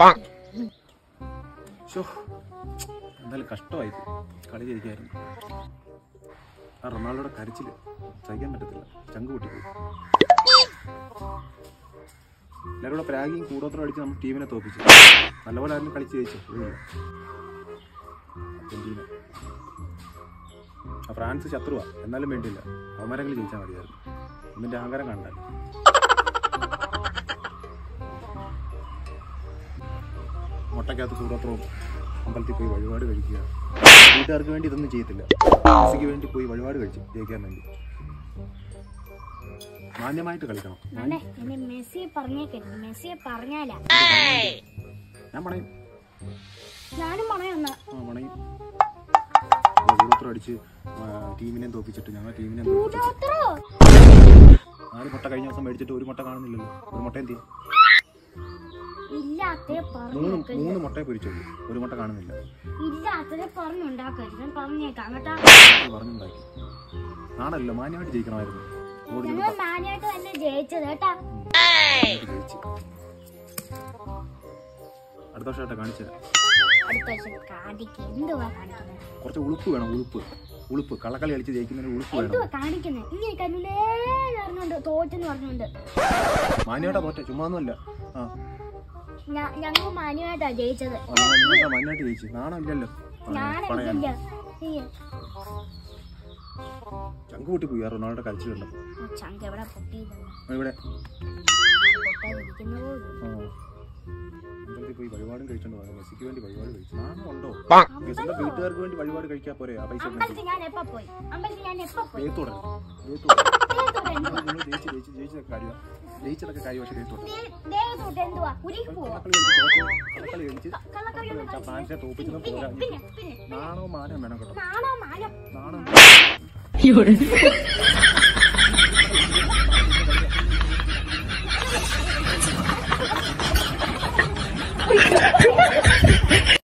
Show എന്തായാലും കഷ്ടമായി കളി ജയിക്കായിരുന്നു ആ റൊണാൾഡോയുടെ കരച്ചില് സഹിക്കാൻ പറ്റത്തില്ല ചങ്ക് പൊട്ടിപ്പോയി എല്ലാവരും കൂടെ പ്രാഗിയും കൂടോത്രം അടിച്ച് നമ്മൾ ടീമിനെ തോപ്പിച്ചു നല്ലപോലെ ആയിരുന്നു കളിച്ച് ജയിച്ചു ഒന്നുമില്ല അർജന്റീന ആ ഫ്രാൻസ് ശത്രുവാ എന്നാലും വേണ്ടിയില്ല അവന്മാരെങ്കിലും ജയിച്ചാൽ മതിയായിരുന്നു ഒന്നിന്റെ അഹങ്കാരം കണ്ടാൽ മുട്ടക്കകത്ത് കൂടോത്രവും അമ്പലത്തിൽ പോയി വഴിപാട് കഴിക്കുക വീട്ടുകാർക്ക് വേണ്ടി ഇതൊന്നും ചെയ്യത്തില്ല മെസ്സിക്ക് വേണ്ടി പോയി വഴിപാട് കഴിച്ചു ജയിക്കാൻ വേണ്ടി മാന്യമായിട്ട് കളിക്കണം അണ്ണേ എന്നെ മെസ്സിയെ പറഞ്ഞേക്കരുത് മെസ്സിയെ പറഞ്ഞാലാ ഞാൻ പണയും ഞാനും പറയന്ന ആ പണയും കൂടോത്രം അടിച്ച് ആ, ടീമിനെയും തോപ്പിച്ചിട്ട് ഞങ്ങൾ ടീമിനെയും തോപ്പിച്ചിട്ട് കൂടോത്രോ നാല് മുട്ട കഴിഞ്ഞ ദിവസം മേടിച്ചിട്ട് ഒരു മുട്ട കാണുന്നില്ലല്ലോ ഒരു മുട്ട എന്ത് ചെയ്യും? ഇല്ലാത്തേ മൂന്ന് പറഞ്ഞു മൂന്ന് മുട്ടയെ പൊരിച്ചുള്ളൂ ഒരു മുട്ട കാണുന്നില്ല ഇല്ലാത്തതേ പറഞ്ഞുണ്ടാക്കരുത് ഞാൻ പറഞ്ഞേക്കാം കേട്ടാ അത് പറഞ്ഞുണ്ടാക്കി നാണല്ലോ മാന്യമായിട്ട് ജയിക്കണമായിരുന്നു ഓടി ഞങ്ങൾ മാന്യമായിട്ട് തന്നെ ജയിച്ചത് കേട്ടാ ജയിച്ചു അടുത്ത വർഷമായിട്ട് കാണിച്ചു തരാം അടുത്ത വർഷം കാണിക്ക് എന്തുവാ കാണിക്കുന്നത് കുറച്ച് ഉളുപ്പ് വേണം ഉളുപ്പ് ഉളുപ്പ് കള്ളക്കളി കളിച്ച് ജയിക്കുന്നതിന് ഉളുപ്പ് വേണം എന്തുവാ കാണിക്കുന്നത് ഇങ്ങനെ കണ്ണിലേ പറഞ്ഞുണ്ട് തോറ്റെന്ന് പറഞ്ഞുണ്ട് മാന്യമായിട്ടാ തോറ്റ ചുമ്മാ ഒന്നുമല്ല ആ ഞ- ഞങ്ങൾ മാന്യമായിട്ടാ ജയിച്ചത് ആ, നിങ്ങളെന്താ മാന്യമായിട്ട് ജയിച്ചു നാണം ഇല്ലല്ലോ പണയാൻ ഞാനെനിക്കില്ല ഈ ചങ്ക് കൂട്ടി പോയി ആ റൊണാൾഡോ കളിച്ചു കണ്ടപ്പോ ചങ്ക എവിടെ പൊട്ടിയില്ല ഇവിടെ പൊട്ടാതിരിക്കുന്ന പോലും ആ അമ്പലത്തിൽ പോയി വഴിപാടും കഴിച്ചോണ്ട് പോകാം മെസ്സിക്ക് വേണ്ടി വഴിപാട് കഴിച്ചു നാണം ഉണ്ടോ മെസ്സിന്റെ വീട്ടുകാർക്ക് വേണ്ടി വഴിപാട് കഴിക്കാൻ പോരെ ആ പൈസ ഉണ്ടെങ്കിൽ. അമ്പലത്തിൽ ഞാൻ എപ്പോ പോയി അമ്പലത്തിൽ ഞാൻ എപ്പോ പോയി ദൈവത്തോടെ ദൈവത്തോടെ ദൈവത്തോട്ട് എന്തുവാ നിങ്ങൾ ജയിച്ച് ജയിച്ച് ജയിച്ചതൊക്കെ കാര്യമാണ് ജയിച്ചതൊക്കെ കാര്യം പക്ഷേ ദൈവത്തോടെ ദേ- ദൈവത്തോട്ട് എന്തുവാ ഉരുകി പോവാ കള്ളക്കളി കളിച്ച് തോറ്റ് കള്ളക്കളി കളിച്ച് കള്ളക്കളി ഒന്നും ആ ഫ്രാൻസിനെ തോപ്പിച്ചതും പിന്നെ പോരാ പിന്നെ പിന്നെ നാണോ മാനം വേണം കേട്ടോ നാണോ മാനം നാണം